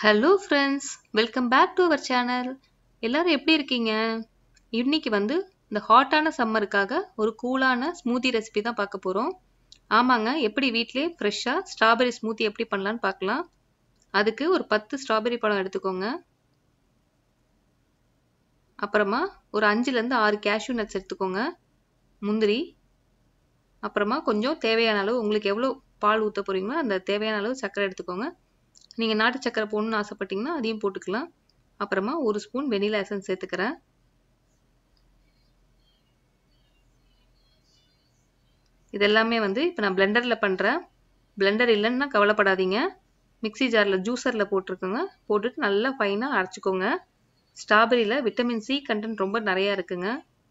hello friends welcome back to our channel எல்லாரும் எப்படி இருக்கீங்க இன்னைக்கு வந்து இந்த ஹாட்டான சம்மருக்காக ஒரு கூலான ஸ்மூத்தி ரெசிபி தான் பார்க்க போகிறோம் ஆமாங்க எப்படி வீட்டிலே ஃப்ரெஷ்ஷாக ஸ்ட்ராபெரி ஸ்மூத்தி எப்படி பண்ணலான்னு பார்க்கலாம் அதுக்கு ஒரு பத்து ஸ்ட்ராபெரி பழம் எடுத்துக்கோங்க அப்புறமா ஒரு அஞ்சுலேருந்து ஆறு கேஷ்யூ நட்ஸ் எடுத்துக்கோங்க முந்திரி அப்புறமா கொஞ்சம் தேவையான அளவு உங்களுக்கு எவ்வளோ பால் ஊற்ற போகிறீங்களோ அந்த தேவையான அளவு சர்க்கரை எடுத்துக்கோங்க நீங்கள் நாட்டு சக்கரை போடணும்னு ஆசைப்பட்டீங்கன்னா அதையும் போட்டுக்கலாம் அப்புறமா ஒரு ஸ்பூன் வெனிலா எசன்ஸ் சேர்த்துக்கிறேன் இது எல்லாமே வந்து இப்போ நான் பிளெண்டரில் பண்ணுறேன் பிளெண்டர் இல்லைன்னா கவலைப்படாதீங்க மிக்சி ஜாரில் ஜூஸரில் போட்டிருக்கோங்க போட்டுட்டு நல்லா ஃபைனாக அரைச்சிக்கோங்க ஸ்ட்ராபெரியில் விட்டமின் சி கண்டென்ட் ரொம்ப நிறையா இருக்குங்க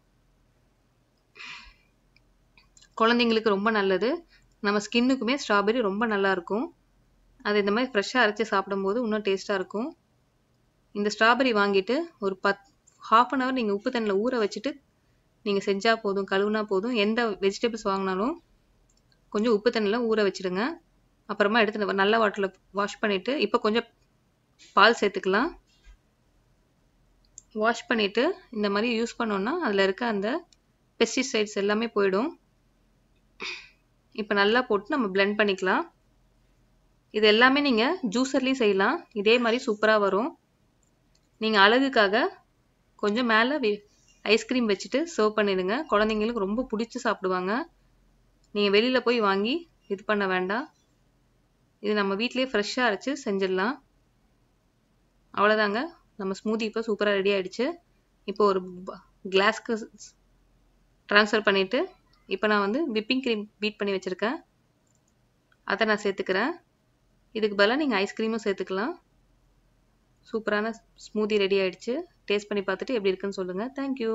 குழந்தைங்களுக்கு ரொம்ப நல்லது நம்ம ஸ்கின்னுக்குமே ஸ்ட்ராபெரி ரொம்ப நல்லா இருக்கும் அது இந்த மாதிரி ஃப்ரெஷ்ஷாக அரைச்சி சாப்பிடும்போது இன்னும் டேஸ்ட்டாக இருக்கும் இந்த ஸ்ட்ராபெரி வாங்கிட்டு ஒரு பத் ஹாஃப் அன் ஹவர் நீங்கள் உப்பு தண்ணியில் ஊற வச்சுட்டு நீங்கள் செஞ்சால் போதும் கழுவுனா போதும் எந்த வெஜிடபிள்ஸ் வாங்கினாலும் கொஞ்சம் உப்பு தண்ணியில் ஊற வச்சுடுங்க அப்புறமா எடுத்து நல்ல வாட்டரில் வாஷ் பண்ணிவிட்டு இப்போ கொஞ்சம் பால் சேர்த்துக்கலாம் வாஷ் பண்ணிவிட்டு இந்த மாதிரி யூஸ் பண்ணோன்னா அதில் இருக்க அந்த பெஸ்டிசைட்ஸ் எல்லாமே போயிடும் இப்போ நல்லா போட்டு நம்ம பிளெண்ட் பண்ணிக்கலாம் இது எல்லாமே நீங்கள் ஜூஸர்லேயும் செய்யலாம் இதே மாதிரி சூப்பராக வரும் நீங்கள் அழகுக்காக கொஞ்சம் மேலே ஐஸ்கிரீம் வச்சுட்டு சர்வ் பண்ணிடுங்க குழந்தைங்களுக்கு ரொம்ப பிடிச்சி சாப்பிடுவாங்க நீங்கள் வெளியில் போய் வாங்கி இது பண்ண வேண்டாம் இது நம்ம வீட்டிலே ஃப்ரெஷ்ஷாக அரைச்சி செஞ்சிடலாம் அவ்வளோதாங்க நம்ம ஸ்மூதி இப்போ சூப்பராக ரெடி ஆகிடுச்சு இப்போ ஒரு கிளாஸ்க்கு ட்ரான்ஸ்ஃபர் பண்ணிவிட்டு இப்போ நான் வந்து விப்பிங் க்ரீம் பீட் பண்ணி வச்சுருக்கேன் அதை நான் சேர்த்துக்கிறேன் இதுக்கு பதிலாக நீங்கள் ஐஸ்கிரீமும் சேர்த்துக்கலாம் சூப்பரான ஸ்மூதி ரெடி ஆயிடுச்சு டேஸ்ட் பண்ணி பார்த்துட்டு எப்படி இருக்குன்னு சொல்லுங்கள் தேங்க்யூ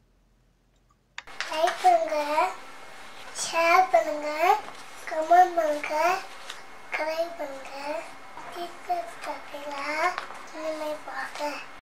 லைக் பண்ணுங்க ஷேர் பண்ணுங்க கமெண்ட் பண்ணுங்க கமெண்ட் பண்ணுங்க டீச்சர்ஸ் கதையில இனிமே பார்க்க